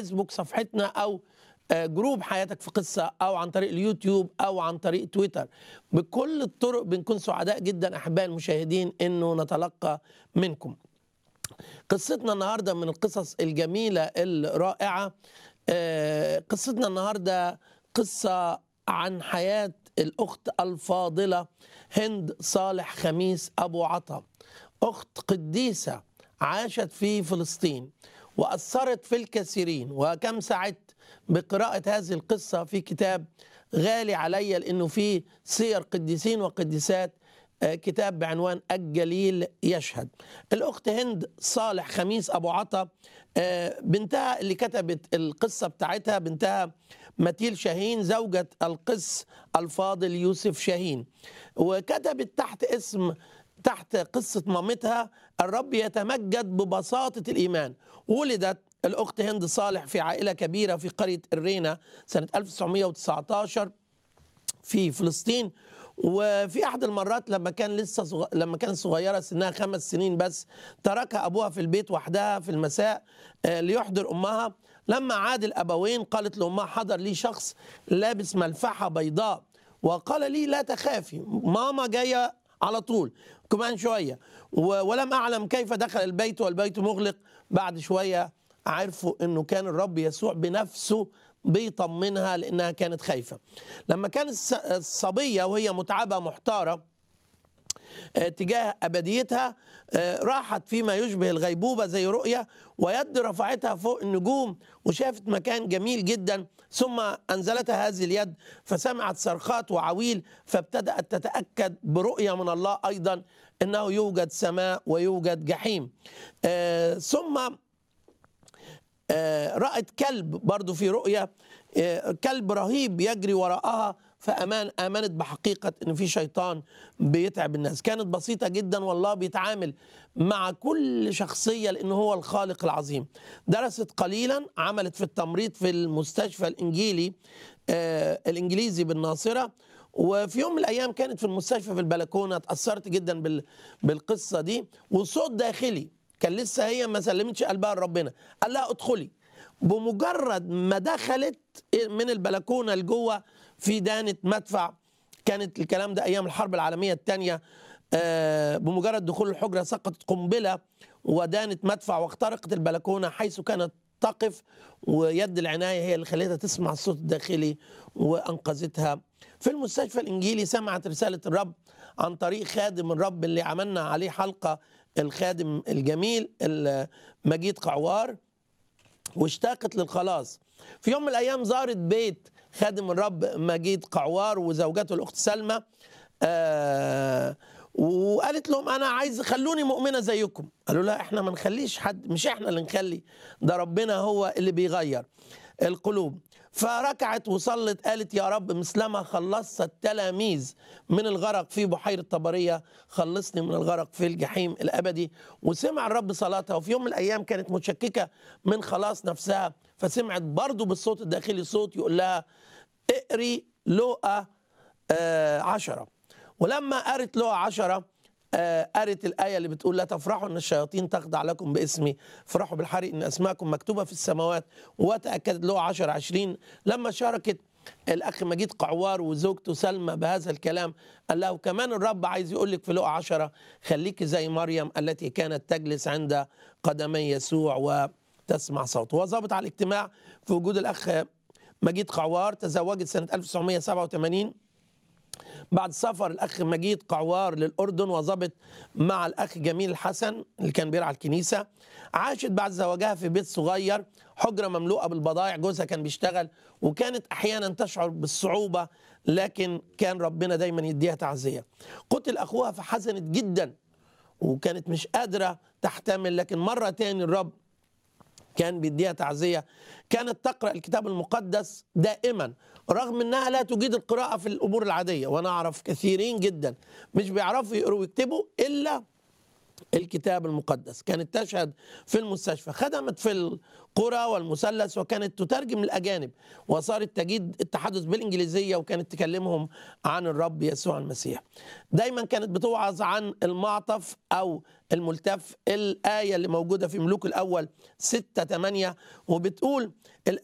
الفيسبوك صفحتنا او آه، جروب حياتك في قصه او عن طريق اليوتيوب او عن طريق تويتر بكل الطرق بنكون سعداء جدا احبائي المشاهدين انه نتلقى منكم قصتنا النهارده من القصص الجميله الرائعه آه، قصتنا النهارده قصه عن حياه الاخت الفاضله هند صالح خميس ابو عطا اخت قديسه عاشت في فلسطين واثرت في الكثيرين وكم سعدت بقراءه هذه القصه في كتاب غالي علي لانه فيه سير قديسين وقديسات آه، كتاب بعنوان الجليل يشهد الأخت هند صالح خميس أبو عطا آه، بنتها اللي كتبت القصة بتاعتها بنتها متيل شاهين زوجة القس الفاضل يوسف شاهين وكتبت تحت اسم تحت قصة مامتها الرب يتمجد ببساطة الإيمان ولدت الأخت هند صالح في عائلة كبيرة في قرية الرينة سنة 1919 في فلسطين وفي احد المرات لما كان لسه صغ... لما كانت صغيره سنها خمس سنين بس تركها ابوها في البيت وحدها في المساء آه، ليحضر امها لما عاد الابوين قالت لامها حضر لي شخص لابس ملفحه بيضاء وقال لي لا تخافي ماما جايه على طول كمان شويه و... ولم اعلم كيف دخل البيت والبيت مغلق بعد شويه عرفوا انه كان الرب يسوع بنفسه بيطمنها لانها كانت خايفه لما كانت الص- الصبيه وهي متعبه محتاره آه، تجاه ابديتها آه، راحت فيما يشبه الغيبوبه زي رؤيه ويد رفعتها فوق النجوم وشافت مكان جميل جدا ثم انزلتها هذه اليد فسمعت صرخات وعويل فابتدات تتاكد برؤيه من الله ايضا انه يوجد سماء ويوجد جحيم آه، ثم آه، رأت كلب برضو في رؤية آه، كلب رهيب يجري وراءها فأمان آمنت بحقيقة أن في شيطان بيتعب الناس كانت بسيطة جدا والله بيتعامل مع كل شخصية لأنه هو الخالق العظيم درست قليلا عملت في التمريض في المستشفى الإنجيلي آه، الإنجليزي بالناصرة وفي يوم من الايام كانت في المستشفى في البلكونه اتاثرت جدا بال- بالقصه دي وصوت داخلي كان لسه هي ما سلمتش قلبها لربنا قال لها ادخلي بمجرد ما دخلت من البلكونه لجوه في دانه مدفع كانت الكلام ده ايام الحرب العالميه الثانيه بمجرد دخول الحجره سقطت قنبله ودانت مدفع واخترقت البلكونه حيث كانت تقف ويد العنايه هي اللي خلتها تسمع الصوت الداخلي وانقذتها في المستشفى الانجيلي سمعت رساله الرب عن طريق خادم الرب اللي عملنا عليه حلقه الخادم الجميل مجيد قعوار واشتاقت للخلاص في يوم من الايام زارت بيت خادم الرب مجيد قعوار وزوجته الاخت سلمى آه وقالت لهم انا عايز خلوني مؤمنه زيكم قالوا لها احنا ما نخليش حد مش احنا اللي نخلي ده ربنا هو اللي بيغير القلوب فركعت وصلت قالت يا رب مثلما خلصت التلاميذ من الغرق في بحيرة طبرية خلصني من الغرق في الجحيم الأبدي وسمع الرب صلاتها وفي يوم من الأيام كانت متشككة من خلاص نفسها فسمعت برضو بالصوت الداخلي صوت يقول لها اقري لقى آه عشرة ولما قرت لقى عشرة آه، قرت الآية اللي بتقول لا تفرحوا أن الشياطين تخضع لكم باسمي فرحوا بالحري أن أسماءكم مكتوبة في السماوات وتأكدت له 10 20 لما شاركت الأخ مجيد قعوار وزوجته سلمى بهذا الكلام قال له كمان الرب عايز يقول لك في لقى عشرة خليك زي مريم التي كانت تجلس عند قدمي يسوع وتسمع صوته وظبط على الاجتماع في وجود الأخ مجيد قعوار تزوجت سنة 1987 بعد سفر الاخ مجيد قعوار للاردن وظبط مع الاخ جميل الحسن اللي كان بيرعى الكنيسه عاشت بعد زواجها في بيت صغير حجره مملوءه بالبضائع جوزها كان بيشتغل وكانت احيانا تشعر بالصعوبه لكن كان ربنا دايما يديها تعزيه قتل اخوها فحزنت جدا وكانت مش قادره تحتمل لكن مره تاني الرب كان بيديها تعزيه كانت تقرا الكتاب المقدس دائما رغم انها لا تجيد القراءه في الامور العاديه وانا اعرف كثيرين جدا مش بيعرفوا يقروا ويكتبوا الا الكتاب المقدس كانت تشهد في المستشفى خدمت في القرى والمثلث وكانت تترجم الأجانب وصارت تجيد التحدث بالإنجليزية وكانت تكلمهم عن الرب يسوع المسيح دايما كانت بتوعظ عن المعطف أو الملتف الآية اللي موجودة في ملوك الأول 6 8 وبتقول